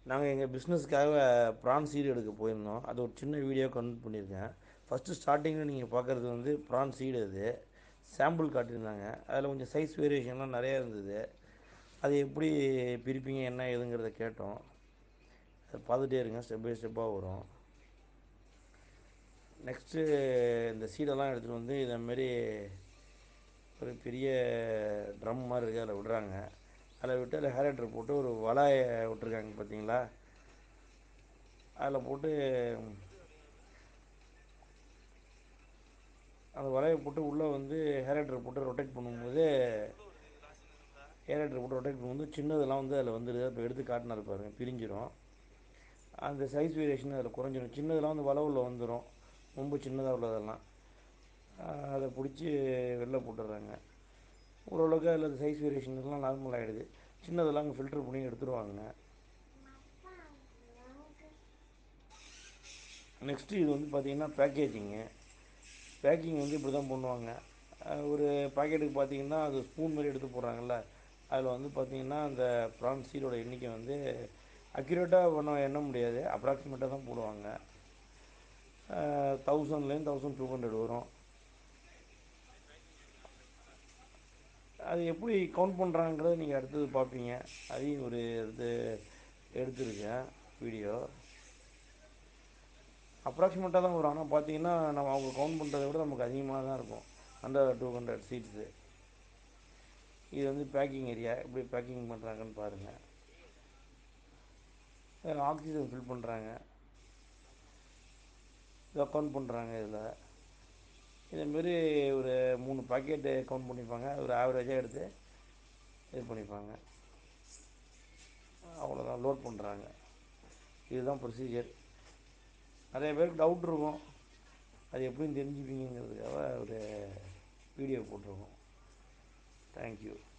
நாங்கள் எங்கள் பிஸ்னஸ்க்காக PRAN seed எடுக்க போயிருந்தோம் அது ஒரு சின்ன வீடியோ கன்வெர்ட் பண்ணியிருக்கேன் ஃபஸ்ட்டு ஸ்டார்டிங்கில் நீங்கள் பார்க்குறது வந்து ப்ரான் சீடு அது சாம்பிள் காட்டியிருந்தாங்க அதில் கொஞ்சம் சைஸ் வேரியேஷன்லாம் நிறையா இருந்தது அது எப்படி பிரிப்பீங்க என்ன ஏதுங்கிறத கேட்டோம் அதை பார்த்துட்டே இருங்க ஸ்டெப் பை ஸ்டெப்பாக வரும் நெக்ஸ்ட்டு இந்த சீடெல்லாம் எடுத்துகிட்டு வந்து இதேமாரி ஒரு பெரிய ட்ரம் மாதிரி இருக்குது அதில் விடுறாங்க அதில் விட்டு அதில் ஹேரேட்டர் போட்டு ஒரு வலையை விட்ருக்காங்க பார்த்தீங்களா அதில் போட்டு அந்த வலையை போட்டு உள்ளே வந்து ஹேரேட்டர் போட்டு ரொட்டேட் பண்ணும்போது ஹேரேட்டர் போட்டு ரொட்டேட் பண்ணும்போது சின்னதெல்லாம் வந்து அதில் வந்துடுது இப்போ எடுத்து காட்டினாரு பாருங்க பிரிஞ்சிடும் அந்த சைஸ் வேரியேஷன் அதில் குறைஞ்சிரும் சின்னதெல்லாம் வந்து வலை உள்ள வந்துடும் ரொம்ப சின்னதாக உள்ளதெல்லாம் ஆஹ் அதை பிடிச்சி வெளில போட்டுடுறாங்க ஓரளவுக்கு அதில் சைஸ் வேரியேஷன்லாம் நார்மல் ஆகிடுது சின்னதெல்லாம் அங்கே ஃபில்டர் பண்ணி எடுத்துருவாங்க நெக்ஸ்ட்டு இது வந்து பார்த்திங்கன்னா பேக்கேஜிங்கு பேக்கிங் வந்து இப்படி தான் பண்ணுவாங்க அஹ் ஒரு பாக்கெட்டுக்கு பார்த்தீங்கன்னா அது ஸ்பூன் மாதிரி எடுத்து போடுறாங்கல்ல அதில் வந்து பார்த்திங்கன்னா அந்த ப்ரான் சீடோட எண்ணிக்கை வந்து அக்யூரேட்டாக பண்ண எண்ண முடியாது அப்ராக்சிமேட்டாக தான் போடுவாங்க தௌசண்ட்லேருந்து தௌசண்ட் டூ ஹண்ட்ரட் வரும் அது எப்படி கவுண்ட் பண்ணுறாங்கிறத நீங்கள் அடுத்தது பார்ப்பீங்க அதையும் ஒரு இது எடுத்துருக்கேன் வீடியோ அப்ராக்சிமேட்டாக தான் வரும் ஆனால் பார்த்தீங்கன்னா நம்ம அவங்க கவுண்ட் பண்ணுறத விட நமக்கு அதிகமாக தான் இருக்கும் ஹண்ட்ரட் டூ ஹண்ட்ரட் சீட்ஸு இது வந்து பேக்கிங் ஏரியா எப்படி பேக்கிங் பண்ணுறாங்கன்னு பாருங்கள் ஆக்சிஜன் ஃபில் பண்ணுறாங்க இதை கவுண்ட் பண்ணுறாங்க இதில் இதேமாரி ஒரு மூணு பாக்கெட்டு கவுண்ட் பண்ணிப்பாங்க ஒரு ஆவரேஜாக எடுத்து இது பண்ணிப்பாங்க அவ்வளோதான் லோட் பண்ணுறாங்க இதுதான் ப்ரொசீஜர் நிறைய பேருக்கு டவுட் இருக்கும் அது எப்படின்னு தெரிஞ்சுப்பீங்கிறதுக்காக ஒரு வீடியோ போட்டிருக்கோம் தேங்க்யூ